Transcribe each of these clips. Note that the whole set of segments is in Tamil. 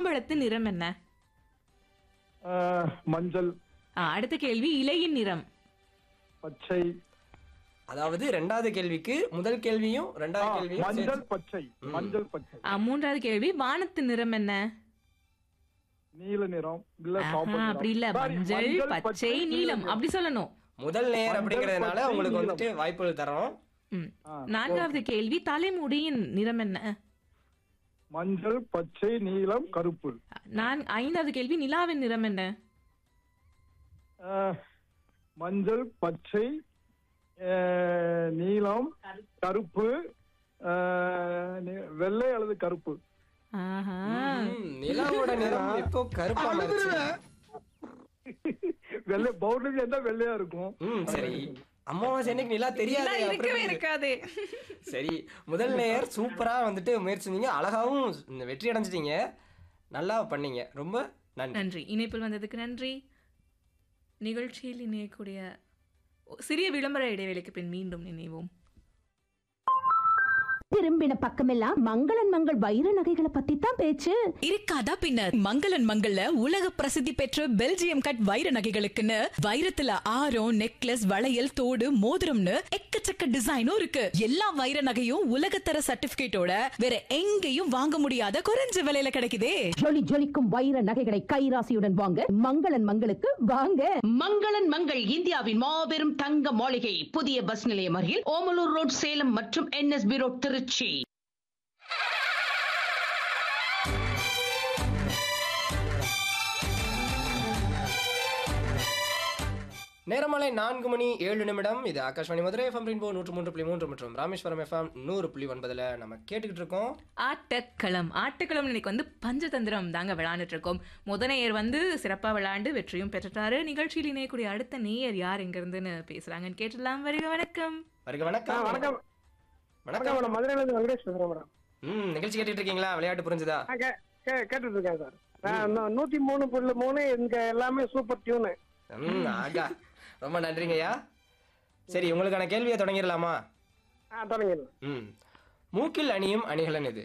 மாம்பழத்தின் நிறம் என்ன ஆஹ், மஞ்சள் ஆ, அடுத்த கேள்வி இலையின் நிறம் பச்சை அதாவது ரெண்டாவது கேள்விக்கு முதல் கேள்வியும் ஆ, ரெண்டாவது கேள்வியும் மஞ்சள் சேர்த்து- பச்சை மஞ்சள் பச்சை ஆ, மூன்றாவது கேள்வி வானத்தின் நிறம் என்ன நீல நிறம் இல்ல ஆஹா, காப்பர் நிறம். அப்படி இல்ல Sorry, மஞ்சள் பச்சை நீலம் அப்படி சொல்லணும் முதல் நேர் மஞ்சள், அப்படிங்கறதுனால பச்சை, உங்களுக்கு நீலம். வந்துட்டு வாய்ப்புகள் தரோம் ம். ஆ, நான்காவது கேள்வி தலைமுடியின் நிறம் என்ன மஞ்சள் பச்சை நீலம் கருப்பு நான் ஐந்தாவது கேள்வி நிலாவின் நிறம் என்ன ஆஹ், மஞ்சள் பச்சை ஆஹ், நீலம் கருப்பு ஆஹ், நி- வெள்ளை அல்லது கருப்பு ஆஹா ம், நிலாவோட நிறம் இப்போ கருப்பா மாறிச்சு வெள்ளை பவுண்டரி இருந்தா வெள்ளையா இருக்கும் ம் சரி அமாவாசை அன்னைக்கு நிலா தெரியாது நிலா இருக்கவே அப்புறம் இருக்காது சரி முதல் நேயர் சூப்பரா வந்துட்டு முயற்சி செஞ்சீங்க அழகாவும் இந்த வெற்றி அடைஞ்சிட்டீங்க நல்லா பண்ணீங்க ரொம்ப நன்றி நன்றி இணைப்பில் வந்ததுக்கு நன்றி நிகழ்ச்சியில் இணையக்கூடிய சிறிய விளம்பர இடைவேளைக்கு பின் மீண்டும் நினைவோம் திரும்பின பக்கமெல்லாம் மங்களன் மங்கள் வைர நகைகளை பத்தி தான் பேச்சு இருக்காதா பின்னர் மங்களன் மங்கள்ல உலக பிரசித்தி பெற்ற பெல்ஜியம் கட் வைர நகைகளுக்குன்னு வைரத்துல ஆரம் நெக்லஸ் வளையல் தோடு மோதிரம்னு எக்கச்சக்க டிசைனும் இருக்கு எல்லா வைர நகையும் உலகத்தர சர்டிபிகேட்டோட வேற எங்கேயும் வாங்க முடியாத குறைஞ்ச விலையில கிடைக்குதே ஜொலி ஜொலிக்கும் வைர நகைகளை கைராசியுடன் வாங்க மங்களன் மங்களுக்கு வாங்க மங்களன் மங்கள் இந்தியாவின் மாபெரும் தங்க மாளிகை புதிய பஸ் நிலையம் அருகில் ஓமலூர் ரோட் சேலம் மற்றும் என்எஸ்பி ரோட் திருச்சி நேரமலை நான்கு மணி ஏழு நிமிடம் இது ஆகாஷ்வாணி மதுரை எஃப்எம் ரெயின்போ நூற்று மூன்று புள்ளி மூன்று மற்றும் ராமேஸ்வரம் எஃப்எம் நூறு புள்ளி ஒன்பதுல நம்ம கேட்டுக்கிட்டு இருக்கோம் ஆட்டக்களம் ஆட்டக்களம் இன்னைக்கு வந்து பஞ்சதந்திரம் தாங்க விளையாண்டுட்டு இருக்கோம் முத நேயர் வந்து சிறப்பா விளையாண்டு வெற்றியும் பெற்றுட்டாரு நிகழ்ச்சியில் இணையக்கூடிய அடுத்த நேயர் யார் எங்க இருந்துன்னு பேசுறாங்கன்னு கேட்டுடலாம் வருக வணக்கம் வருக வணக்கம் வணக்கம் வணக்கம் மேடம் மதுரையில இருந்து வெங்கடேஷ் பேசுறேன் மேடம் ம் நிகழ்ச்சி கேட்டுட்டு இருக்கீங்களா விளையாட்டு புரிஞ்சுதா ஆ, கே- கே- கேட்டுட்டு இருக்கேன் சார் நான் நூ- நூத்தி மூணு புள்ளி மூணு இங்க எல்லாமே சூப்பர் டியூனு ம் ஆகா ரொம்ப நன்றிங்கய்யா சரி உங்களுக்கான கேள்வியை தொடங்கிடலாமா ஆ தொடங்கிடலாம் ம் மூக்கில் அணியும் அணிகலன் இது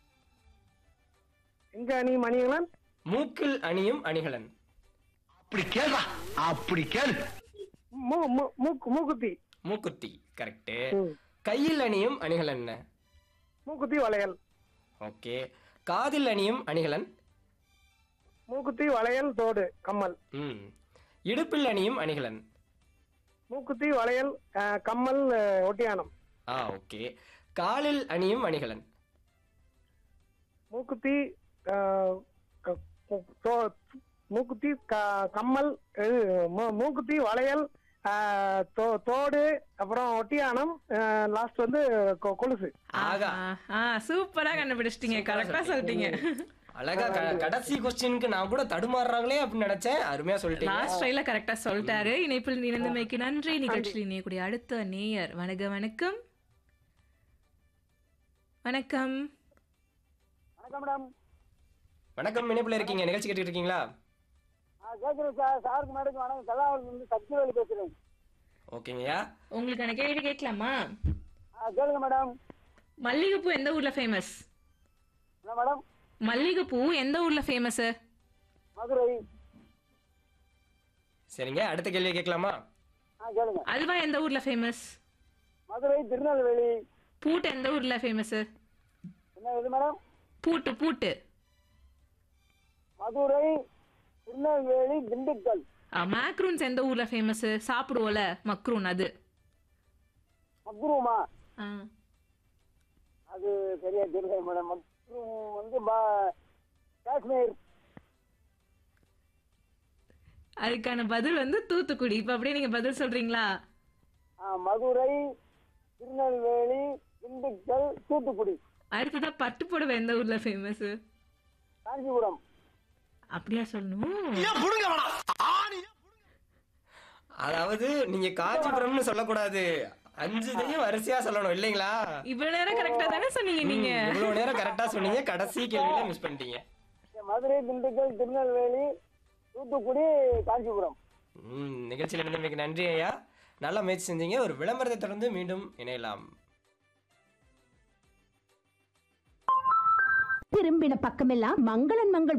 எங்க அணி மணிகளன் மூக்கில் அணியும் அணிகலன் அப்படி கேள்றா அப்படி கேளு மூ மூ- மூக்கு மூக்குத்தி மூக்குத்தி கரெக்டு ம். கையில் அணியும் அணிகலன் என்ன மூக்குத்தி வளையல் ஓகே காதில் அணியும் அணிகலன் மூக்குத்தி வளையல் தோடு கம்மல் ம் இடுப்பில் அணியும் அணிகலன் மூக்குத்தி வளையல் ஆ, கம்மல் ஆ, ஒட்டியானம் ஆ ஓகே காலில் அணியும் அணிகலன் மூக்குத்தி ஆ, க- கு- தோ- மூக்குத்தி க- கம்மல் இது, மூ- மூக்குத்தி வளையல் ஆ, தோ- தோடு அப்புறம் ஒட்டியானம் லாஸ்ட் வந்து கொ- கொலுசு ஆகா ஆ சூப்பரா கண்டுபிடிச்சிட்டீங்க கரெக்டா சொல்லிட்டீங்க அழகா க- கடைசி கொஸ்டினுக்கு நான் கூட தடுமாறுறாங்களே அப்படின்னு நினைச்சேன் அருமையா சொல்லிட்டீங்க லாஸ்ட் ட்ரைல கரெக்டா சொல்லிட்டாரு இணைப்பில் இணைந்தமைக்கு நன்றி நிகழ்ச்சியில் இணையக்கூடிய அடுத்த நேயர் வணக்கம் வணக்கம் வணக்கம் வணக்கம் மேடம் வணக்கம் இணைப்புல இருக்கீங்க நிகழ்ச்சி கேட்டுட்டு இருக்கீங்களா கேட்குறேன் சார் சாருக்கு மேடம் வணக்கம் கல்லாவில் இருந்து சக்திவேலு பேசுறேன் ஓகேங்கய்யா உங்களுக்கான கேள்வி கேட்கலாமா கேளுங்க மேடம் மல்லிகைப்பூ எந்த ஊர்ல ஃபேமஸ் என்ன மேடம் மல்லிகைப்பூ எந்த ஊர்ல ஃபேமஸ் மதுரை சரிங்க அடுத்த கேள்வியை கேட்கலாமா ஆ கேளுங்க அல்வா எந்த ஊர்ல ஃபேமஸ் மதுரை திருநெல்வேலி பூட்டு எந்த ஊர்ல ஃபேமஸ் என்ன இது மேடம் பூட்டு பூட்டு மதுரை திருநெல்வேலி திண்டுக்கல் மேக்ரூன்ஸ் எந்த ஊர்ல ஃபேமஸ் சாப்பிடுவோல மக்ரூன் அது மக்ரூமா ஆ. அது சரியா தெரியல மேடம் மக்ரூம் வந்து பா- காஷ்மீர் அதுக்கான பதில் வந்து தூத்துக்குடி இப்ப அப்படியே நீங்க பதில் சொல்றீங்களா ஆ, மதுரை திருநெல்வேலி திண்டுக்கல் தூத்துக்குடி அடுத்ததா பட்டு புடவை எந்த ஊர்ல ஃபேமஸ் காஞ்சிபுரம் அப்படியா சொல்லணும் புடுங்க வேணாம் ஆணி அதாவது நீங்க காஞ்சிபுரம்னு சொல்லக்கூடாது அஞ்சு இதையும் வரிசையா சொல்லணும் இல்லைங்களா இவ்வளவு நேரம் கரெக்டா தானே சொன்னீங்க நீங்க இவ்வளவு நேரம் கரெக்டா சொன்னீங்க கடைசி கேள்வியில மிஸ் பண்ணிட்டீங்க மதுரை திண்டுக்கல் திருநெல்வேலி தூத்துக்குடி காஞ்சிபுரம் ம் நிகழ்ச்சியில் இருந்தமைக்கு நன்றி ஐயா நல்லா முயற்சி செஞ்சீங்க ஒரு விளம்பரத்தை தொடர்ந்து மீண்டும் இணையலாம் திரும்பின பக்கமெல்லாம் மங்களன் மங்கள்